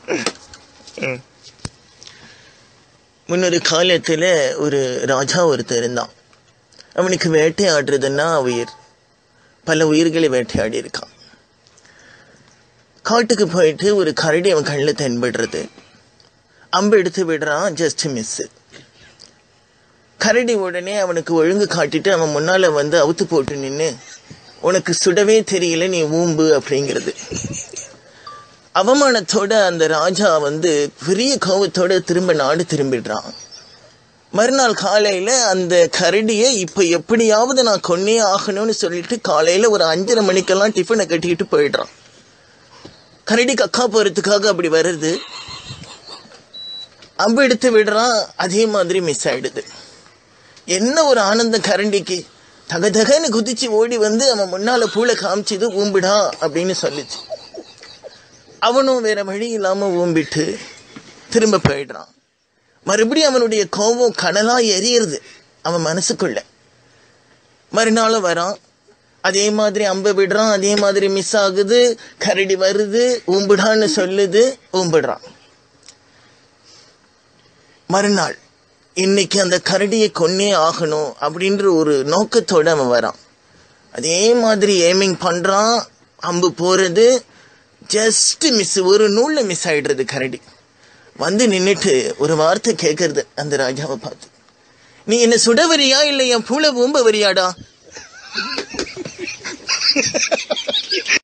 முன்னொரு காலத்துல ஒரு ராஜா ஒருத்தர் இருந்தான் அவனுக்கு வேட்டையாடுறதுன்னா உயிர் பல உயிர்களை வேட்டையாடி இருக்கான் காட்டுக்கு போயிட்டு ஒரு கரடி அவன் கண்ணில் தென்படுறது அம்பு எடுத்து விடுறான் ஜஸ்ட் மிஸ் கரடி உடனே அவனுக்கு ஒழுங்கு காட்டிட்டு அவன் முன்னால வந்து அவுத்து போட்டு நின்னு உனக்கு சுடவே தெரியல நீ ஊம்பு அப்படிங்கிறது அவமானத்தோட அந்த ராஜா வந்து பெரிய கோபத்தோட திரும்ப நாடு திரும்பிடுறான் மறுநாள் காலையில அந்த கரடியை இப்ப எப்படியாவது நான் கொன்னே ஆகணும்னு சொல்லிட்டு காலையில ஒரு அஞ்சரை மணிக்கெல்லாம் டிஃபனை கட்டிக்கிட்டு போயிடுறான் கரடி கக்கா போறதுக்காக அப்படி வருது அம்பு எடுத்து விடுறான் அதே மாதிரி மிஸ் ஆயிடுது என்ன ஒரு ஆனந்தம் கரண்டிக்கு தகதகன்னு குதிச்சு ஓடி வந்து அவன் முன்னால பூளை காமிச்சது ஊம்பிடா அப்படின்னு சொல்லிச்சு அவனும் வேற வழி இல்லாம ஊம்பிட்டு திரும்ப போயிடுறான் மறுபடியும் அவனுடைய கோபம் கடலா எரியுறது அவன் மனசுக்குள்ள மறுநாளும் வரான் அதே மாதிரி அம்ப விடுறான் அதே மாதிரி மிஸ் ஆகுது கரடி வருது ஊம்பிடான்னு சொல்லுது ஊம்பிடுறான் மறுநாள் இன்னைக்கு அந்த கரடியை கொன்னே ஆகணும் அப்படின்ற ஒரு நோக்கத்தோட அவன் வரான் அதே மாதிரி ஏமிங் பண்றான் அம்பு போறது ஜஸ்ட் மிஸ் ஒரு நூல்ல மிஸ் ஆயிடுறது கரடி வந்து நின்னுட்டு ஒரு வார்த்தை கேட்கறது அந்த ராஜாவை பார்த்து நீ என்ன சுட வரியா இல்லை என் பூளை ஊம்ப வரியாடா